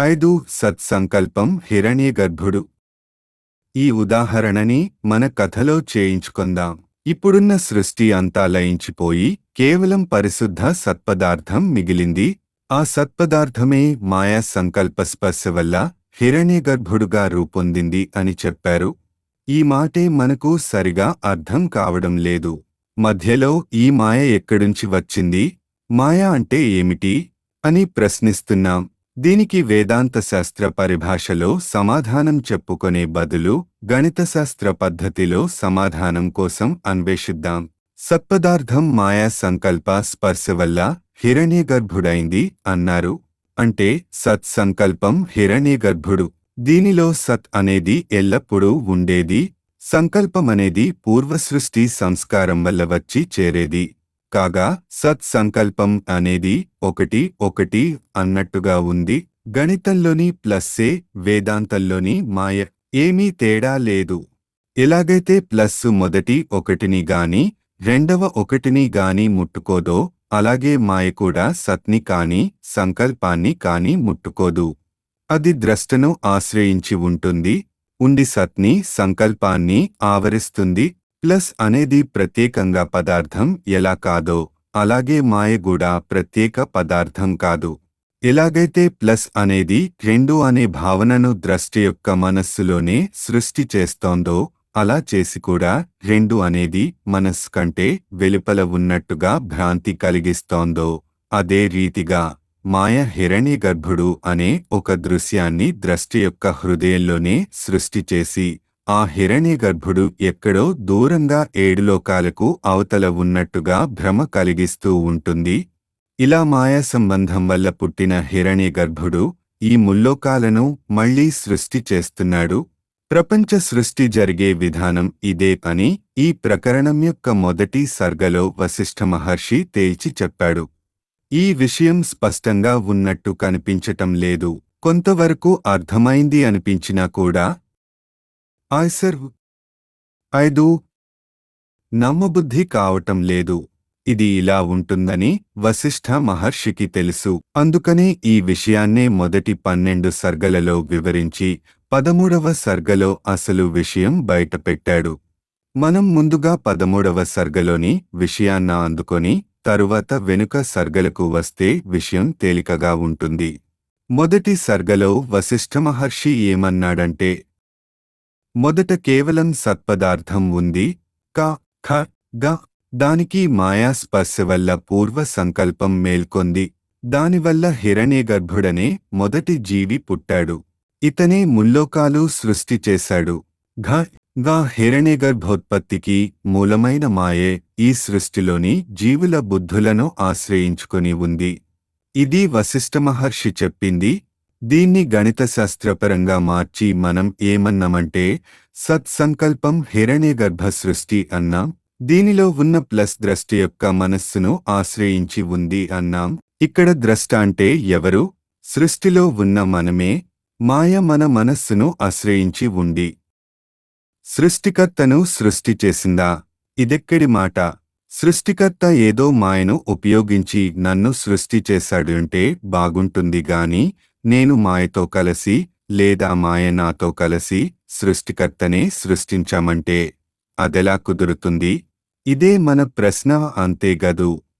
ఐదు సత్సంకల్పం హిరణ్యగర్భుడు ఈ ఉదాహరణని మన కథలో చేయించుకుందాం ఇప్పుడున్న సృష్టి అంతా లయించిపోయి కేవలం పరిశుద్ధ సత్పదార్థం మిగిలింది ఆ సత్పదార్థమే మాయా సంకల్ప స్పర్శ వల్ల హిరణ్యగర్భుడుగా రూపొందింది అని చెప్పారు ఈ మాటే మనకు సరిగా అర్థం కావడం లేదు మధ్యలో ఈ మాయ ఎక్కడుంచి వచ్చింది మాయ అంటే ఏమిటి అని ప్రశ్నిస్తున్నాం దీనికి వేదాంత శాస్త్ర పరిభాషలో సమాధానం చెప్పుకొనే బదులు గణితశాస్త్ర పద్ధతిలో సమాధానం కోసం అన్వేషిద్దాం సత్పదార్థం మాయా సంకల్ప స్పర్శ వల్ల హిరణ్యగర్భుడైంది అన్నారు అంటే సత్ సంకల్పం హిరణ్యగర్భుడు దీనిలో సత్ అనేది ఎల్లప్పుడూ ఉండేది సంకల్పమనేది పూర్వసృష్టి సంస్కారం వల్ల వచ్చి చేరేది కాగా సత్ సంకల్పం అనేది ఒకటి ఒకటి అన్నట్టుగా ఉంది గణితంలోని ప్లస్సే వేదాంతంలోని మాయ ఏమీ తేడా లేదు ఎలాగైతే ప్లస్సు మొదటి ఒకటిని గాని రెండవ ఒకటిని గాని ముట్టుకోదో అలాగే మాయ కూడా సత్ని కాని సంకల్పాన్ని కాని ముట్టుకోదు అది ద్రష్టను ఆశ్రయించి ఉంటుంది ఉండి సత్ని సంకల్పాన్ని ఆవరిస్తుంది ప్లస్ అనేది ప్రత్యేకంగా పదార్థం ఎలా కాదో అలాగే మాయ కూడా ప్రత్యేక పదార్థం కాదు ఎలాగైతే ప్లస్ అనేది రెండు అనే భావనను ద్రష్ట యొక్క మనస్సులోనే సృష్టి చేస్తోందో అలా చేసి కూడా రెండు అనేది మనస్సు కంటే వెలుపల ఉన్నట్టుగా భ్రాంతి కలిగిస్తోందో అదే రీతిగా మాయ హిరణ్యగర్భుడు అనే ఒక దృశ్యాన్ని ద్రష్ట యొక్క హృదయంలోనే సృష్టి చేసి ఆ హిరణ్యగర్భుడు ఎక్కడో దూరంగా ఏడులోకాలకు అవతల ఉన్నట్టుగా భ్రమ కలిగిస్తూ ఉంటుంది ఇలా మాయా సంబంధం వల్ల పుట్టిన హిరణ్యగర్భుడు ఈ ముల్లోకాలను మళ్లీ సృష్టి చేస్తున్నాడు ప్రపంచ సృష్టి జరిగే విధానం ఇదే అని ఈ ప్రకరణం యొక్క మొదటి సర్గలో వశిష్ఠ మహర్షి తేల్చి చెప్పాడు ఈ విషయం స్పష్టంగా ఉన్నట్టు కనిపించటం లేదు కొంతవరకు అర్థమైంది అనిపించినా కూడా ఆయ్సర్ ఐదు నమ్మబుద్ధి కావటం లేదు ఇది ఇలా ఉంటుందని వశిష్ఠ మహర్షికి తెలుసు అందుకనే ఈ విషయాన్నే మొదటి పన్నెండు సర్గలలో వివరించి పదమూడవ సర్గలో అసలు విషయం బయటపెట్టాడు మనం ముందుగా పదమూడవ సర్గలోని విషయాన్న అందుకొని తరువాత వెనుక సర్గలకు వస్తే విషయం తేలికగా ఉంటుంది మొదటి సర్గలో వశిష్ఠ మహర్షి ఏమన్నాడంటే మొదట కేవలం సత్పదార్థం ఉంది క ఖ గ దానికి మాయా స్పర్శ వల్ల పూర్వ సంకల్పం మేల్కొంది దానివల్ల హిరణ్యగర్భుడనే మొదటి జీవి పుట్టాడు ఇతనే ముల్లోకాలు సృష్టి చేశాడు ఘ గా హిరణ్యగర్భోత్పత్తికి మూలమైన మాయే ఈ సృష్టిలోని జీవుల బుద్ధులను ఆశ్రయించుకొని ఉంది ఇది వశిష్ఠ మహర్షి చెప్పింది దీన్ని గణితశాస్త్రపరంగా మార్చి మనం ఏమన్నామంటే సత్సంకల్పం హిరణ్యగర్భ సృష్టి అన్నాం దీనిలో ఉన్న ప్లస్ ద్రష్ట యొక్క మనస్సును ఆశ్రయించి ఉంది అన్నాం ఇక్కడ ద్రష్ట అంటే ఎవరు సృష్టిలో ఉన్న మనమే మాయ మన మనస్సును ఆశ్రయించి ఉంది సృష్టికర్తను సృష్టి చేసిందా ఇదెక్కడి మాట సృష్టికర్త ఏదో మాయను ఉపయోగించి నన్ను సృష్టి చేశాడు అంటే బాగుంటుంది గాని నేను మాయతో కలిసి లేదా మాయ నాతో కలిసి సృష్టికర్తనే సృష్టించామంటే అదెలా కుదురుతుంది ఇదే మన ప్రశ్న అంతేగదు